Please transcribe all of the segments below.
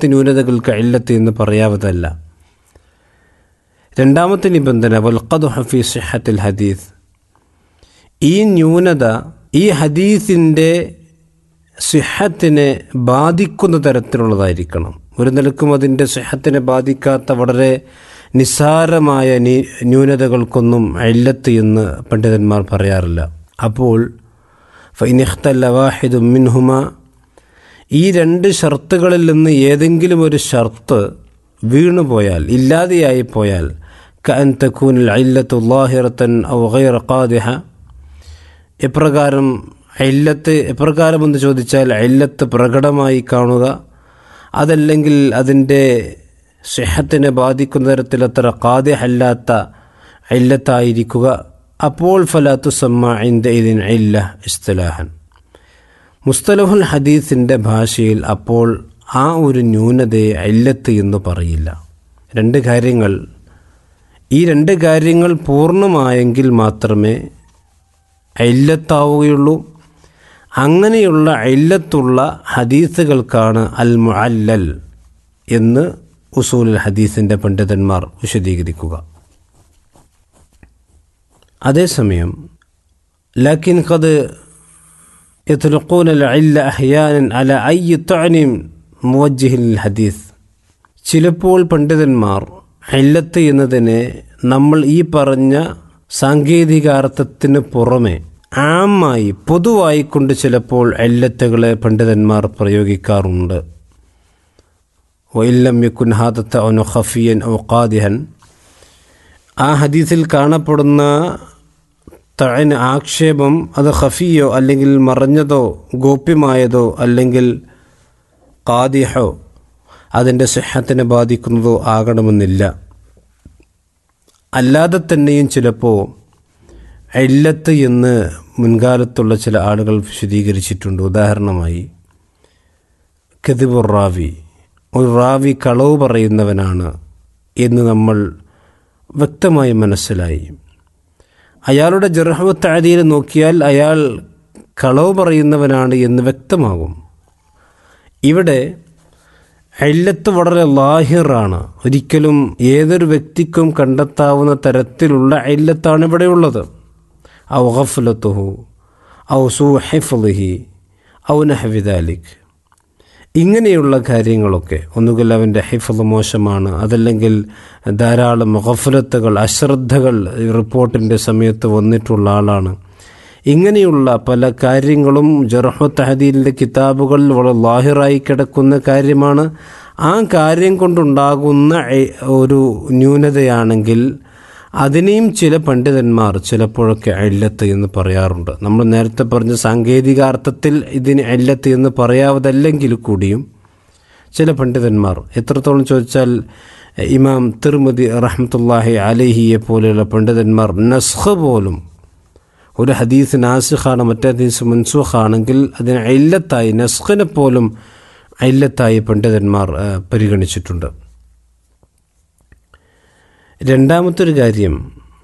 മറ്റ് ന്യൂനതകൾക്ക് ഇല്ലത്ത് എന്ന് പറയാവതല്ല രണ്ടാമത്തെ നിബന്ധന വൽഖദ് ഹഫി സിഹത്തിൽ ഹദീസ് ഈ ന്യൂനത ഈ ഹദീസിൻ്റെ സിഹത്തിനെ ബാധിക്കുന്ന തരത്തിലുള്ളതായിരിക്കണം ഒരു നിലക്കും അതിൻ്റെ സിഹത്തിനെ ബാധിക്കാത്ത വളരെ നിസ്സാരമായ ന്യൂനതകൾക്കൊന്നും അല്ലത്ത് എന്ന് പണ്ഡിതന്മാർ പറയാറില്ല അപ്പോൾ ഫൈനിഖ്തല്ല വാഹിദു മിൻഹുമ ഈ രണ്ട് ഷർത്തുകളിൽ നിന്ന് ഏതെങ്കിലും ഒരു ഷർത്ത് വീണുപോയാൽ ഇല്ലാതെയായി പോയാൽ കഅൻ തക്കൂനിൽ അല്ലത്തു ലാഹിറത്തൻ ഔ ഗൈറ ഖാദിഹ എപ്രകാരം അല്ലത്ത് എപ്രകാരം എന്ന് ചോദിച്ചാൽ അല്ലത്ത് പ്രകടമായി കാണുക അതല്ലെങ്കിൽ അതിൻ്റെ സെഹത്തിനെ ബാധിക്കുന്ന തരത്തിൽ അത്ര കാദ്യഹല്ലാത്ത അല്ലത്തായിരിക്കുക അപ്പോൾ ഫലാത്തു സമ്മ ഇന്ത ഇതിൻ ഇല്ല ഇസ്തലാഹൻ മുസ്തലഹുൽ ഹദീസിൻ്റെ ഭാഷയിൽ അപ്പോൾ ആ ഒരു ന്യൂനതയെ അല്ലത്ത് എന്ന് പറയില്ല രണ്ട് കാര്യങ്ങൾ ഈ രണ്ട് കാര്യങ്ങൾ പൂർണ്ണമായെങ്കിൽ മാത്രമേ അല്ലത്താവുകയുള്ളൂ അങ്ങനെയുള്ള അല്ലത്തുള്ള ഹദീസുകൾക്കാണ് അൽ മുഅല്ലൽ എന്ന് ഉസൂലുൽ ഹദീസിൻ്റെ പണ്ഡിതന്മാർ വിശദീകരിക്കുക അതേസമയം ലാക്കിൻ കത് يطلقون العلة أحيانا على أي طعن موجه للحديث ചിലപ്പോൾ പണ്ഡിതന്മാർ അല്ലത്ത് എന്നതിനെ നമ്മൾ ഈ പറഞ്ഞ സാങ്കേതികാർത്ഥത്തിന് പുറമെ ആമായി പൊതുവായിക്കൊണ്ട് ചിലപ്പോൾ അല്ലത്തുകളെ പണ്ഡിതന്മാർ പ്രയോഗിക്കാറുണ്ട് വൈല്ലം യക്കുൻ ഹാദത്ത ഒനു ഖഫിയൻ ഒ ഖാദിഹൻ ആ ഹദീസിൽ കാണപ്പെടുന്ന തഴന് ആക്ഷേപം അത് ഖഫിയോ അല്ലെങ്കിൽ മറഞ്ഞതോ ഗോപ്യമായതോ അല്ലെങ്കിൽ ഖാദിഹോ അതിൻ്റെ സിഹത്തിനെ ബാധിക്കുന്നതോ ആകണമെന്നില്ല അല്ലാതെ തന്നെയും ചിലപ്പോൾ ഇല്ലത്ത് എന്ന് മുൻകാലത്തുള്ള ചില ആളുകൾ വിശദീകരിച്ചിട്ടുണ്ട് ഉദാഹരണമായി കെതിബുർ റാവി ഒരു റാവി കളവ് പറയുന്നവനാണ് എന്ന് നമ്മൾ വ്യക്തമായി മനസ്സിലായി അയാളുടെ ജർഹവത്താദിയിൽ നോക്കിയാൽ അയാൾ കളവ് പറയുന്നവനാണ് എന്ന് വ്യക്തമാകും ഇവിടെ അല്ലത്ത് വളരെ ലാഹിറാണ് ഒരിക്കലും ഏതൊരു വ്യക്തിക്കും കണ്ടെത്താവുന്ന തരത്തിലുള്ള അല്ലത്താണ് ഇവിടെയുള്ളത് ഔ ഗഫലത്തുഹു ഔ സു ഹെഫ്ലിഹി ഔ നഹവിദാലിക് ഇങ്ങനെയുള്ള കാര്യങ്ങളൊക്കെ ഒന്നുകിൽ അവൻ്റെ ഹിഫല് മോശമാണ് അതല്ലെങ്കിൽ ധാരാളം ഗഫലത്തുകൾ അശ്രദ്ധകൾ റിപ്പോർട്ടിൻ്റെ സമയത്ത് വന്നിട്ടുള്ള ആളാണ് ഇങ്ങനെയുള്ള പല കാര്യങ്ങളും ജർഹത്ത് ഹദീലിൻ്റെ കിതാബുകളിൽ വളരെ ലാഹിറായി കിടക്കുന്ന കാര്യമാണ് ആ കാര്യം കൊണ്ടുണ്ടാകുന്ന ഒരു ന്യൂനതയാണെങ്കിൽ അതിനെയും ചില പണ്ഡിതന്മാർ ചിലപ്പോഴൊക്കെ അല്ലത്ത് എന്ന് പറയാറുണ്ട് നമ്മൾ നേരത്തെ പറഞ്ഞ സാങ്കേതികാർത്ഥത്തിൽ ഇതിന് അല്ലത്ത് എന്ന് പറയാവതല്ലെങ്കിൽ കൂടിയും ചില പണ്ഡിതന്മാർ എത്രത്തോളം ചോദിച്ചാൽ ഇമാം തിർമതി റഹ്മത്തുല്ലാഹി അലഹിയെ പോലെയുള്ള പണ്ഡിതന്മാർ നസ്ഖ് പോലും ഒരു ഹദീസ് നാസിഖാണ് മറ്റേ ഹദീസ് മൻസൂഖാണെങ്കിൽ അതിന് അല്ലത്തായി നസ്ഖിനെ പോലും അല്ലത്തായി പണ്ഡിതന്മാർ പരിഗണിച്ചിട്ടുണ്ട് രണ്ടാമത്തൊരു കാര്യം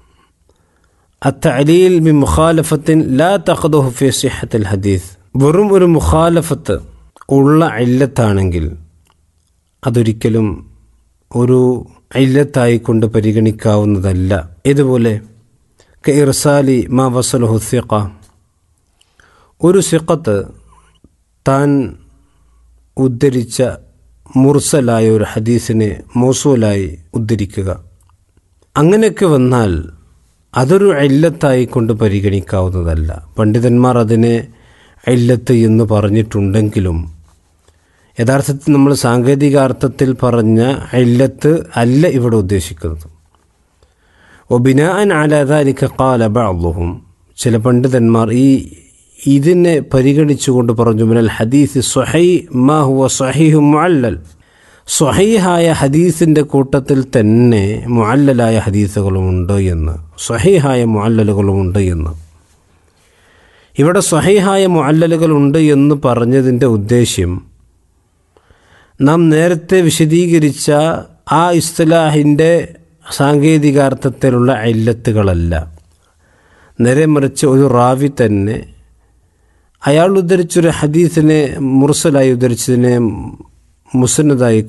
അത്തലീൽ ബി മുഖാലഫത്തിൻ ലാ തഖദുഹു ഫി സിഹത്തിൽ ഹദീസ് വെറും ഒരു മുഖാലഫത്ത് ഉള്ള അല്ലത്താണെങ്കിൽ അതൊരിക്കലും ഒരു അല്ലത്തായി കൊണ്ട് പരിഗണിക്കാവുന്നതല്ല ഇതുപോലെ ഇർസാലി മാ വസലഹു സിഖ ഒരു സിഖത്ത് താൻ ഉദ്ധരിച്ച മുർസലായ ഒരു ഹദീസിനെ മോസൂലായി ഉദ്ധരിക്കുക അങ്ങനെയൊക്കെ വന്നാൽ അതൊരു അല്ലത്തായി കൊണ്ട് പരിഗണിക്കാവുന്നതല്ല പണ്ഡിതന്മാർ അതിനെ അല്ലത്ത് എന്ന് പറഞ്ഞിട്ടുണ്ടെങ്കിലും യഥാർത്ഥത്തിൽ നമ്മൾ സാങ്കേതികാർത്ഥത്തിൽ പറഞ്ഞ അല്ലത്ത് അല്ല ഇവിടെ ഉദ്ദേശിക്കുന്നത് ഒബിനാൻ ആലാദാലിക്ക കാല ബഅ്ളുഹും ചില പണ്ഡിതന്മാർ ഈ ഇതിനെ പരിഗണിച്ചുകൊണ്ട് പറഞ്ഞു മിനൽ ഹദീസ് സ്വഹൈ മാ ഹുവ സ്വഹീഹു മുഅല്ലൽ സ്വഹീഹായ ഹദീസിൻ്റെ കൂട്ടത്തിൽ തന്നെ മുഅല്ലലായ ഹദീസുകളുമുണ്ട് എന്ന് സ്വഹീഹായ മുഅല്ലലുകളുമുണ്ട് എന്ന് ഇവിടെ സ്വഹീഹായ മുഅല്ലലുകളുണ്ട് എന്ന് പറഞ്ഞതിൻ്റെ ഉദ്ദേശ്യം നാം നേരത്തെ വിശദീകരിച്ച ആ ഇസ്തലാഹിൻ്റെ സാങ്കേതികാർത്ഥത്തിലുള്ള അല്ലത്തുകളല്ല നേരെ മറിച്ച് ഒരു റാവി തന്നെ അയാൾ ഉദ്ധരിച്ചൊരു ഹദീസിനെ മുർസലായി ഉദ്ധരിച്ചതിനെ മുസന്നതായി